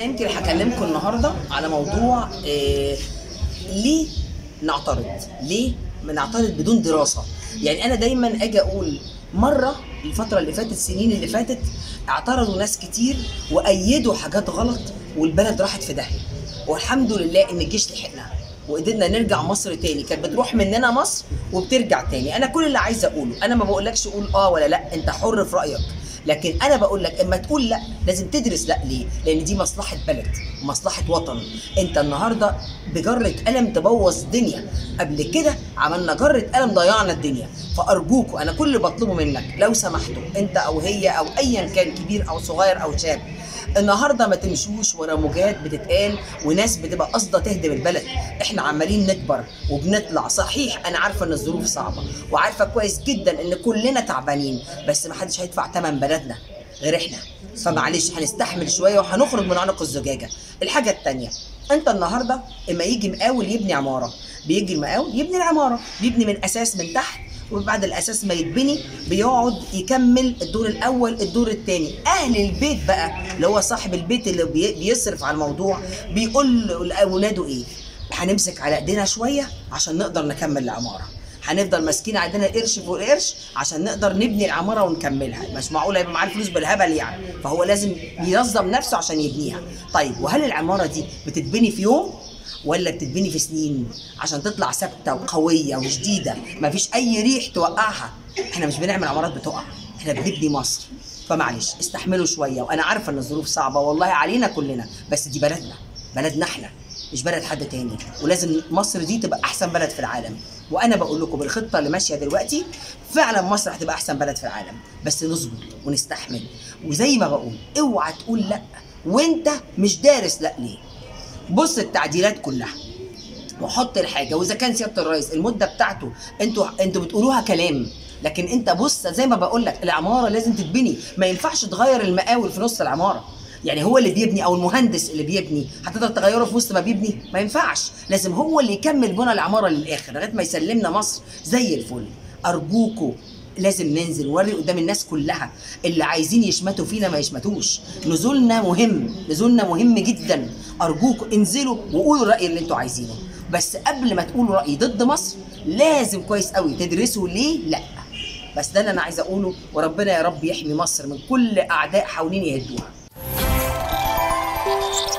يمكن هكلمكم النهارده على موضوع آه ليه نعترض؟ ليه نعترض بدون دراسه؟ يعني انا دايما اجي اقول مره الفتره اللي فاتت السنين اللي فاتت اعترضوا ناس كتير وايدوا حاجات غلط والبلد راحت في داهيه والحمد لله ان الجيش لحقنا وقدرنا نرجع مصر تاني كانت بتروح مننا مصر وبترجع تاني انا كل اللي عايزه اقوله انا ما بقولكش قول اه ولا لا انت حر في رايك لكن انا بقول لك اما تقول لا لازم تدرس لا ليه لان دي مصلحه بلد مصلحه وطن انت النهارده بجره قلم تبوظ الدنيا قبل كده عملنا جره قلم ضيعنا الدنيا فارجوكوا انا كل اللي بطلبه منك لو سمحتوا انت او هي او ايا كان كبير او صغير او شاب النهارده ما تمشوش ورا موجات بتتقال وناس بتبقى قاصده تهدم البلد احنا عمالين نكبر وبنطلع صحيح انا عارفه ان الظروف صعبه وعارفه كويس جدا ان كلنا تعبانين بس ما حدش هيدفع ثمن بلدنا غير احنا فمعلش هنستحمل شويه وهنخرج من عنق الزجاجه الحاجه الثانيه انت النهارده اما يجي مقاول يبني عماره بيجي المقاول يبني العماره بيبني من اساس من تحت وبعد الاساس ما يتبني بيقعد يكمل الدور الاول الدور الثاني اهل البيت بقى اللي هو صاحب البيت اللي بي- بيصرف على الموضوع بيقول لاولاده ايه هنمسك على ايدينا شويه عشان نقدر نكمل العماره هنفضل ماسكين عندنا قرش فوق قرش عشان نقدر نبني العماره ونكملها مش معقول هيبقى معاه الفلوس بالهبل يعني فهو لازم ينظم نفسه عشان يبنيها طيب وهل العماره دي بتتبني في يوم ولا بتتبني في سنين عشان تطلع ثابته وقويه وجديده مفيش اي ريح توقعها احنا مش بنعمل عمارات بتقع احنا بنبني مصر فمعلش استحملوا شويه وانا عارفه ان الظروف صعبه والله علينا كلنا بس دي بلدنا بلدنا احنا مش بلد حد تاني ولازم مصر دي تبقى احسن بلد في العالم وانا بقول لكم بالخطه اللي ماشيه دلوقتي فعلا مصر هتبقى احسن بلد في العالم بس نصبر ونستحمل وزي ما بقول اوعى تقول لا وانت مش دارس لا ليه بص التعديلات كلها وحط الحاجه واذا كان سياده الرئيس المده بتاعته انتوا انتوا بتقولوها كلام لكن انت بص زي ما بقول لك العماره لازم تتبني ما ينفعش تغير المقاول في نص العماره يعني هو اللي بيبني او المهندس اللي بيبني هتقدر تغيره في وسط ما بيبني ما ينفعش لازم هو اللي يكمل بنى العماره للاخر لغايه ما يسلمنا مصر زي الفل ارجوكوا لازم ننزل نوري قدام الناس كلها اللي عايزين يشمتوا فينا ما يشمتوش نزولنا مهم نزولنا مهم جدا ارجوكوا انزلوا وقولوا الراي اللي انتوا عايزينه بس قبل ما تقولوا راي ضد مصر لازم كويس قوي تدرسوا ليه لا بس ده اللي انا عايزه اقوله وربنا يا رب يحمي مصر من كل اعداء حاولين يهدوها